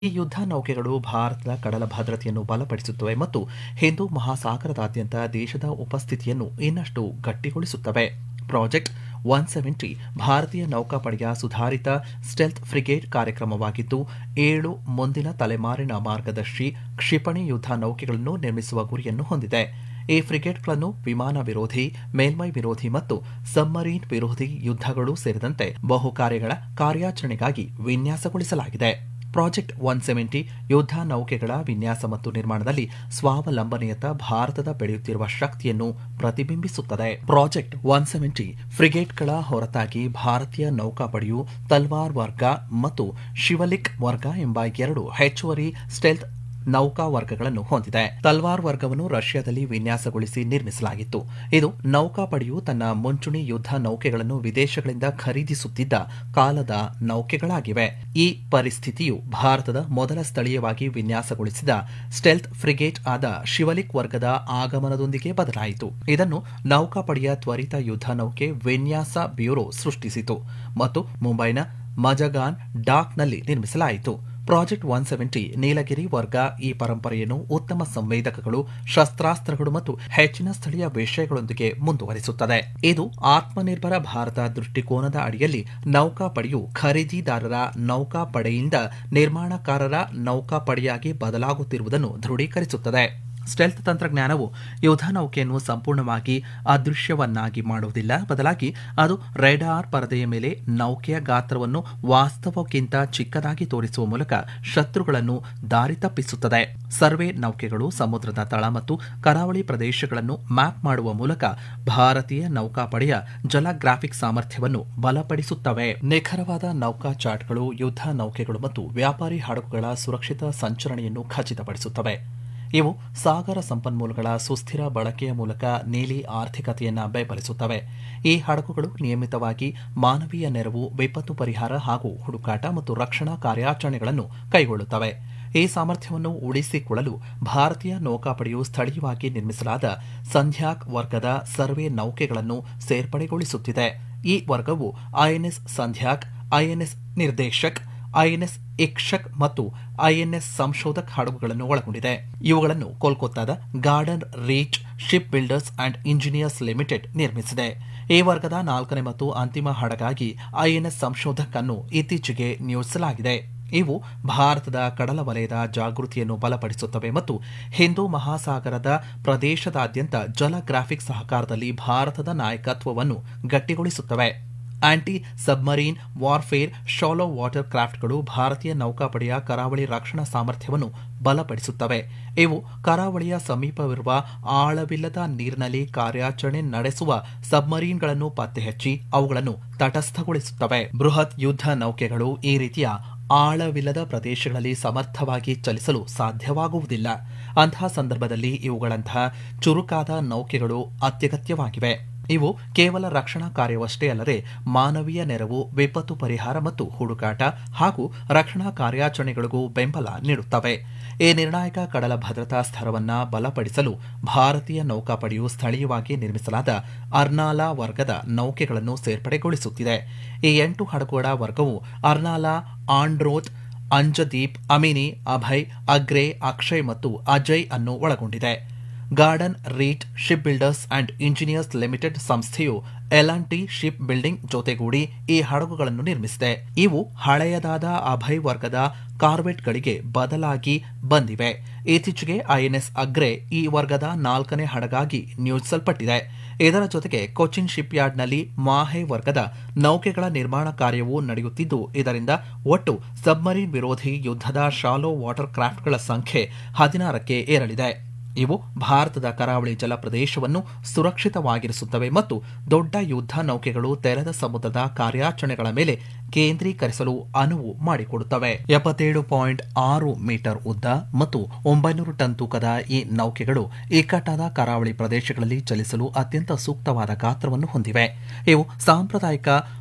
ಈ ಯುದ್ಧ ನೌಕೆಗಳು ಭಾರತದ ಕಡಲ ಭದ್ರತೆಯನ್ನು ಬಲಪಡಿಸುತ್ತವೆ ಮತ್ತು ಹಿಂದೂ ಮಹಾಸಾಗರದಾದ್ಯಂತ ದೇಶದ ಉಪಸ್ಥಿತಿಯನ್ನು ಇನ್ನಷ್ಟು ಗಟ್ಟಿಗೊಳಿಸುತ್ತವೆ ಪ್ರಾಜೆಕ್ಟ್ ಒನ್ ಸೆವೆಂಟಿ ಭಾರತೀಯ ನೌಕಾಪಡೆಯ ಸುಧಾರಿತ ಸ್ಟೆಲ್ತ್ ಫ್ರಿಗೇಟ್ ಕಾರ್ಯಕ್ರಮವಾಗಿದ್ದು ಏಳು ಮುಂದಿನ ತಲೆಮಾರಿನ ಮಾರ್ಗದರ್ಶಿ ಕ್ಷಿಪಣಿ ಯುದ್ಧ ನೌಕೆಗಳನ್ನು ನಿರ್ಮಿಸುವ ಗುರಿಯನ್ನು ಹೊಂದಿದೆ ಈ ಫ್ರಿಗೇಟ್ಗಳನ್ನು ವಿಮಾನ ವಿರೋಧಿ ಮೇಲ್ಮೈ ವಿರೋಧಿ ಮತ್ತು ಸಬ್ಮರೀನ್ ವಿರೋಧಿ ಯುದ್ಧಗಳು ಸೇರಿದಂತೆ ಬಹು ಕಾರ್ಯಗಳ ಕಾರ್ಯಾಚರಣೆಗಾಗಿ ವಿನ್ಯಾಸಗೊಳಿಸಲಾಗಿದೆ ಪ್ರಾಜೆಕ್ಟ್ ಒನ್ ಸೆವೆಂಟಿ ಯುದ್ಧ ನೌಕೆಗಳ ವಿನ್ಯಾಸ ಮತ್ತು ನಿರ್ಮಾಣದಲ್ಲಿ ಸ್ವಾವಲಂಬನೆಯತ್ತ ಭಾರತದ ಬೆಳೆಯುತ್ತಿರುವ ಶಕ್ತಿಯನ್ನು ಪ್ರತಿಬಿಂಬಿಸುತ್ತದೆ ಪ್ರಾಜೆಕ್ಟ್ ಒನ್ ಸೆವೆಂಟಿ ಫ್ರಿಗೇಟ್ಗಳ ಹೊರತಾಗಿ ಭಾರತೀಯ ನೌಕಾಪಡೆಯು ತಲ್ವಾರ್ ವರ್ಗ ಮತ್ತು ಶಿವಲಿಕ್ ವರ್ಗ ಎಂಬ ಎರಡು ಹೆಚ್ಚುವರಿ ಸ್ಟೆಲ್ತ್ ನೌಕಾ ವರ್ಗಗಳನ್ನು ಹೊಂದಿದೆ ತಲ್ವಾರ್ ವರ್ಗವನ್ನು ರಷ್ಯಾದಲ್ಲಿ ವಿನ್ಯಾಸಗೊಳಿಸಿ ನಿರ್ಮಿಸಲಾಗಿತ್ತು ಇದು ನೌಕಾಪಡೆಯು ತನ್ನ ಮುಂಚೂಣಿ ಯುದ್ಧ ನೌಕೆಗಳನ್ನು ವಿದೇಶಗಳಿಂದ ಖರೀದಿಸುತ್ತಿದ್ದ ಕಾಲದ ನೌಕೆಗಳಾಗಿವೆ ಈ ಪರಿಸ್ಥಿತಿಯು ಭಾರತದ ಮೊದಲ ಸ್ಥಳೀಯವಾಗಿ ವಿನ್ಯಾಸಗೊಳಿಸಿದ ಸ್ಟೆಲ್ತ್ ಫ್ರಿಗೇಟ್ ಆದ ಶಿವಲಿಕ್ ವರ್ಗದ ಆಗಮನದೊಂದಿಗೆ ಬದಲಾಯಿತು ಇದನ್ನು ನೌಕಾಪಡೆಯ ತ್ವರಿತ ಯುದ್ಧ ನೌಕೆ ವಿನ್ಯಾಸ ಬ್ಯೂರೋ ಸೃಷ್ಟಿಸಿತು ಮತ್ತು ಮುಂಬೈನ ಮಜಗಾನ್ ಡಾಕ್ನಲ್ಲಿ ನಿರ್ಮಿಸಲಾಯಿತು ಪ್ರಾಜೆಕ್ಟ್ ಒನ್ ಸೆವೆಂಟಿ ನೀಲಗಿರಿ ವರ್ಗ ಈ ಪರಂಪರೆಯನ್ನು ಉತ್ತಮ ಸಂವೇದಕಗಳು ಶಸ್ತ್ರಾಸ್ತ್ರಗಳು ಮತ್ತು ಹೆಚ್ಚಿನ ಸ್ಥಳೀಯ ವಿಷಯಗಳೊಂದಿಗೆ ಮುಂದುವರಿಸುತ್ತದೆ ಇದು ಆತ್ಮನಿರ್ಭರ ಭಾರತ ದೃಷ್ಟಿಕೋನದ ಅಡಿಯಲ್ಲಿ ನೌಕಾಪಡೆಯು ಖರೀದಿದಾರರ ನೌಕಾಪಡೆಯಿಂದ ನಿರ್ಮಾಣಕಾರರ ನೌಕಾಪಡೆಯಾಗಿ ಬದಲಾಗುತ್ತಿರುವುದನ್ನು ದೃಢೀಕರಿಸುತ್ತದೆ ಸ್ಟೆಲ್ತ್ ತಂತ್ರಜ್ಞಾನವು ಯುದ್ಧ ನೌಕೆಯನ್ನು ಸಂಪೂರ್ಣವಾಗಿ ಅದೃಶ್ಯವನ್ನಾಗಿ ಮಾಡುವುದಿಲ್ಲ ಬದಲಾಗಿ ಅದು ರೆಡಾರ್ ಪರದೆಯ ಮೇಲೆ ನೌಕೆಯ ಗಾತ್ರವನ್ನು ವಾಸ್ತವಕ್ಕಿಂತ ಚಿಕ್ಕದಾಗಿ ತೋರಿಸುವ ಮೂಲಕ ಶತ್ರುಗಳನ್ನು ದಾರಿ ತಪ್ಪಿಸುತ್ತದೆ ಸರ್ವೆ ನೌಕೆಗಳು ಸಮುದ್ರದ ತಳ ಮತ್ತು ಕರಾವಳಿ ಪ್ರದೇಶಗಳನ್ನು ಮ್ಯಾಪ್ ಮಾಡುವ ಮೂಲಕ ಭಾರತೀಯ ನೌಕಾಪಡೆಯ ಜಲಗ್ರಾಫಿಕ್ ಸಾಮರ್ಥ್ಯವನ್ನು ಬಲಪಡಿಸುತ್ತವೆ ನಿಖರವಾದ ನೌಕಾ ಚಾರ್ಟ್ಗಳು ಯುದ್ಧ ನೌಕೆಗಳು ಮತ್ತು ವ್ಯಾಪಾರಿ ಹಡಗುಗಳ ಸುರಕ್ಷಿತ ಸಂಚರಣೆಯನ್ನು ಖಚಿತಪಡಿಸುತ್ತವೆ ಇವು ಸಾಗರ ಸಂಪನ್ಮೂಲಗಳ ಸುಸ್ಥಿರ ಬಳಕೆಯ ಮೂಲಕ ನೀಲಿ ಆರ್ಥಿಕತೆಯನ್ನು ಬೆಂಬಲಿಸುತ್ತವೆ ಈ ಹಡಗುಗಳು ನಿಯಮಿತವಾಗಿ ಮಾನವೀಯ ನೆರವು ವಿಪತ್ತು ಪರಿಹಾರ ಹಾಗೂ ಹುಡುಕಾಟ ಮತ್ತು ರಕ್ಷಣಾ ಕಾರ್ಯಾಚರಣೆಗಳನ್ನು ಕೈಗೊಳ್ಳುತ್ತವೆ ಈ ಸಾಮರ್ಥ್ಯವನ್ನು ಉಳಿಸಿಕೊಳ್ಳಲು ಭಾರತೀಯ ನೌಕಾಪಡೆಯು ಸ್ಥಳೀಯವಾಗಿ ನಿರ್ಮಿಸಲಾದ ಸಂಧ್ಯಾಕ್ ವರ್ಗದ ಸರ್ವೆ ನೌಕೆಗಳನ್ನು ಸೇರ್ಪಡೆಗೊಳಿಸುತ್ತಿದೆ ಈ ವರ್ಗವು INS Sandhayak INS Nirdeshak INS Ikshak ಮತ್ತು ಐಎನ್ಎಸ್ ಸಂಶೋಧಕ್ ಹಡಗುಗಳನ್ನು ಒಳಗೊಂಡಿದೆ ಇವುಗಳನ್ನು ಕೋಲ್ಕತ್ತಾದ Garden Reach Shipbuilders and Engineers Limited ನಿರ್ಮಿಸಿದೆ ಈ ವರ್ಗದ ನಾಲ್ಕನೇ ಮತ್ತು ಅಂತಿಮ ಹಡಗಾಗಿ ಐಎನ್ಎಸ್ ಸಂಶೋಧಕ್ ಅನ್ನು ಇತ್ತೀಚೆಗೆ ನಿಯೋಜಿಸಲಾಗಿದೆ ಇವು ಭಾರತದ ಕಡಲ ವಲಯದ ಜಾಗೃತಿಯನ್ನು ಬಲಪಡಿಸುತ್ತವೆ ಮತ್ತು ಹಿಂದೂ ಮಹಾಸಾಗರದ ಪ್ರದೇಶದಾದ್ಯಂತ ಜಲಗ್ರಾಫಿಕ್ ಸಹಕಾರದಲ್ಲಿ ಭಾರತದ ನಾಯಕತ್ವವನ್ನು ಗಟ್ಟಿಗೊಳಿಸುತ್ತವೆ anti submarine warfare shallow water ಕ್ರಾಫ್ಟ್ಗಳು ಭಾರತೀಯ ನೌಕಾಪಡೆಯ ಕರಾವಳಿ ರಕ್ಷಣಾ ಸಾಮರ್ಥ್ಯವನ್ನು ಬಲಪಡಿಸುತ್ತವೆ ಇವು ಕರಾವಳಿಯ ಸಮೀಪವಿರುವ ಆಳವಿಲ್ಲದ ನೀರಿನಲ್ಲಿ ಕಾರ್ಯಾಚರಣೆ ನಡೆಸುವ ಸಬ್ಮರೀನ್ಗಳನ್ನು ಪತ್ತೆಹಚ್ಚಿ ಅವುಗಳನ್ನು ತಟಸ್ಥಗೊಳಿಸುತ್ತವೆ ಬೃಹತ್ ಯುದ್ಧ ನೌಕೆಗಳು ಈ ರೀತಿಯ ಆಳವಿಲ್ಲದ ಪ್ರದೇಶಗಳಲ್ಲಿ ಸಮರ್ಥವಾಗಿ ಚಲಿಸಲು ಸಾಧ್ಯವಾಗುವುದಿಲ್ಲ ಅಂತಹ ಸಂದರ್ಭದಲ್ಲಿ ಇವುಗಳಂತಹ ಚುರುಕಾದ ನೌಕೆಗಳು ಅತ್ಯಗತ್ಯವಾಗಿವೆ ಇವು ಕೇವಲ ರಕ್ಷಣಾ ಕಾರ್ಯವಷ್ಟೇ ಅಲ್ಲದೆ ಮಾನವೀಯ ನೆರವು ವಿಪತ್ತು ಪರಿಹಾರ ಮತ್ತು ಹುಡುಕಾಟ ಹಾಗೂ ರಕ್ಷಣಾ ಕಾರ್ಯಾಚರಣೆಗಳಿಗೂ ಬೆಂಬಲ ನೀಡುತ್ತವೆ ಈ ನಿರ್ಣಾಯಕ ಕಡಲ ಭದ್ರತಾ ಸ್ತರವನ್ನು ಬಲಪಡಿಸಲು ಭಾರತೀಯ ನೌಕಾಪಡೆಯು ಸ್ಥಳೀಯವಾಗಿ ನಿರ್ಮಿಸಲಾದ ಅರ್ನಾಲಾ ವರ್ಗದ ನೌಕೆಗಳನ್ನು ಸೇರ್ಪಡೆಗೊಳಿಸುತ್ತಿದೆ ಈ ಎಂಟು ಹಡಗುಗಳ ವರ್ಗವು ಅರ್ನಾಲಾ ಆಂಡ್ರೋತ್ ಅಂಜದೀಪ್ ಅಮಿನಿ ಅಭಯ್ ಅಗ್ರೆ ಅಕ್ಷಯ್ ಮತ್ತು ಅಜಯ್ ಅನ್ನು ಒಳಗೊಂಡಿದೆ Garden Reach Shipbuilders and Engineers Limited ಸಂಸ್ಥೆಯು ಎಲ್ ಟಿ ಶಿಪ್ ಬಿಲ್ಡಿಂಗ್ ಜೊತೆಗೂಡಿ ಈ ಹಡಗುಗಳನ್ನು ನಿರ್ಮಿಸಿದೆ ಇವು ಹಳೆಯದಾದ ಅಭಯ್ ವರ್ಗದ ಕಾರ್ವೆಟ್ಗಳಿಗೆ ಬದಲಾಗಿ ಬಂದಿವೆ ಇತ್ತೀಚೆಗೆ ಐಎನ್ಎಸ್ ಅಗ್ರೆ ಈ ವರ್ಗದ ನಾಲ್ಕನೇ ಹಡಗಾಗಿ ನಿಯೋಜಿಸಲ್ಪಟ್ಟಿದೆ ಇದರ ಜೊತೆಗೆ ಕೊಚ್ಚಿನ್ ಶಿಪ್ ಯಾರ್ಡ್ನಲ್ಲಿ ಮಾಹೆ ವರ್ಗದ ನೌಕೆಗಳ ನಿರ್ಮಾಣ ಕಾರ್ಯವೂ ನಡೆಯುತ್ತಿದ್ದು ಇದರಿಂದ ಒಟ್ಟು ಸಬ್ಮರೀನ್ ವಿರೋಧಿ ಯುದ್ಧದ ಶಾಲೋ ವಾಟರ್ ಕ್ರಾಫ್ಟ್ಗಳ ಸಂಖ್ಯೆ ಹದಿನಾರಕ್ಕೆ ಏರಲಿದೆ ಇವು ಭಾರತದ ಕರಾವಳಿ ಜಲ ಪ್ರದೇಶವನ್ನು ಸುರಕ್ಷಿತವಾಗಿರಿಸುತ್ತವೆ ಮತ್ತು ದೊಡ್ಡ ಯುದ್ಧ ನೌಕೆಗಳು ತೆರೆದ ಸಮುದ್ರದ ಕಾರ್ಯಾಚರಣೆಗಳ ಮೇಲೆ ಕೇಂದ್ರೀಕರಿಸಲು ಅನುವು ಮಾಡಿಕೊಡುತ್ತವೆ ಎಪ್ಪತ್ತೇಳು ಪಾಯಿಂಟ್ ಆರು ಮೀಟರ್ ಉದ್ದ ಮತ್ತು ಒಂಬೈನೂರು ಟನ್ ತೂಕದ ಈ ನೌಕೆಗಳು ಇಕ್ಕಟ್ಟಾದ ಕರಾವಳಿ ಪ್ರದೇಶಗಳಲ್ಲಿ ಚಲಿಸಲು ಅತ್ಯಂತ ಸೂಕ್ತವಾದ ಗಾತ್ರವನ್ನು ಹೊಂದಿವೆ ಇವು ಸಾಂಪ್ರದಾಯಿಕ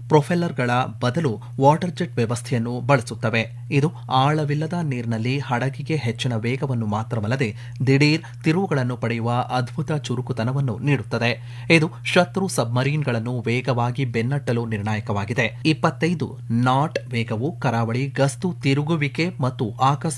ಪ್ರೊಫೆಲ್ಲರ್ಗಳ ಬದಲು ವಾಟರ್ ಜೆಟ್ ವ್ಯವಸ್ಥೆಯನ್ನು ಬಳಸುತ್ತವೆ ಇದು ಆಳವಿಲ್ಲದ ನೀರಿನಲ್ಲಿ ಹಡಗಿಗೆ ಹೆಚ್ಚಿನ ವೇಗವನ್ನು ಮಾತ್ರವಲ್ಲದೆ ದಿಢೀರ್ ತಿರುವುಗಳನ್ನು ಪಡೆಯುವ ಅದ್ಭುತ ಚುರುಕುತನವನ್ನು ನೀಡುತ್ತದೆ ಇದು ಶತ್ರು ಸಬ್ಮರೀನ್ಗಳನ್ನು ವೇಗವಾಗಿ ಬೆನ್ನಟ್ಟಲು ನಿರ್ಣಾಯಕವಾಗಿದೆ ಇಪ್ಪತ್ತೈದು ನಾಟ್ ವೇಗವು ಕರಾವಳಿ ಗಸ್ತು ತಿರುಗುವಿಕೆ ಮತ್ತು ಆಕಸ್ಮಿಕ